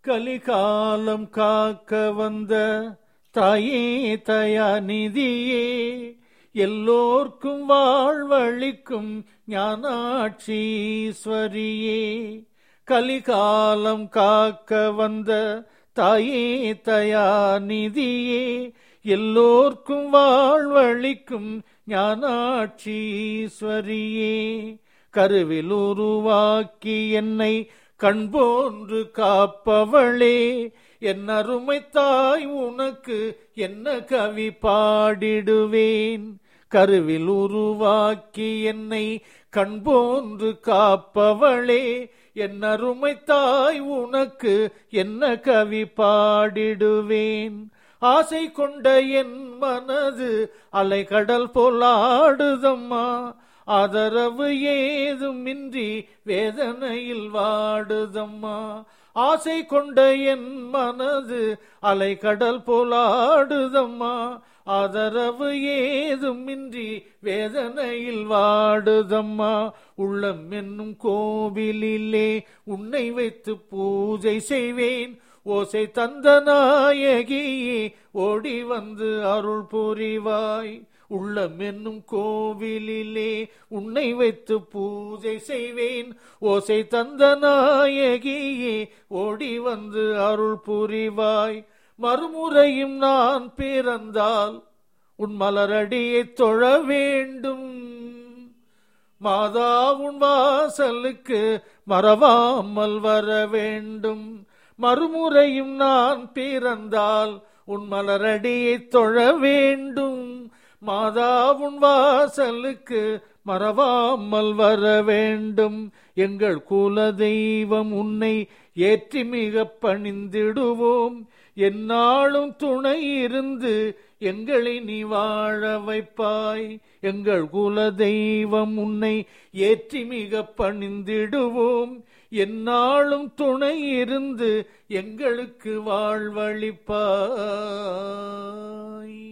கலிகாலம் காக்க வந்த தாயே தயாநிதியே எல்லோர்க்கும் வாழ்வழிக்கும் ஞானாட்சீஸ்வரியே கலிகாலம் காக்க வந்த தாயே தயாநிதியே எல்லோர்க்கும் வாழ்வழிக்கும் ஞானாட்சீஸ்வரியே கருவில் உருவாக்கி என்னை கண்போன்று காப்பவளே என் அருமை தாய் உனக்கு என்ன கவி பாடிடுவேன் கருவில் உருவாக்கி என்னை கண்போன்று காப்பவளே என் அருமை தாய் உனக்கு என்ன கவி பாடிடுவேன் ஆசை கொண்ட என் மனது அலைகடல் போலாடுதம்மா ஆதரவு ஏதுமின்றி வேதனையில் வாடுதம்மா ஆசை கொண்ட என் மனது அலைகடல் போலாடுதம்மா ஆதரவு ஏதுமின்றி வேதனையில் வாடுதம்மா உள்ளம் என்னும் கோவிலிலே உன்னை வைத்து பூஜை செய்வேன் ஓசை தந்த நாயகியே ஓடி வந்து அருள் புரிவாய் உள்ளம் என்னும் கோவிலிலே உன்னை வைத்து பூஜை செய்வேன் ஓசை தந்த நாயகியே ஓடி வந்து அருள் புரிவாய் மறுமுறையும் நான் பிறந்தால் உன் மலரடியை தொழ வேண்டும் மாதா உன் வாசலுக்கு மறவாமல் வர வேண்டும் மறுமுறையும் நான் பிறந்தால் உன் மலரடியை தொழ வேண்டும் மாதா உன் வாசலுக்கு மறவாமல் வர வேண்டும் எங்கள் குல தெய்வம் உன்னை ஏற்றி மிக பணிந்திடுவோம் என்னாலும் துணை இருந்து எங்களை நீ வாழ வைப்பாய் எங்கள் குல தெய்வம் உன்னை ஏற்றி மிக பணிந்திடுவோம் என்னாலும் துணை இருந்து எங்களுக்கு வாழ்வழிப்பாய்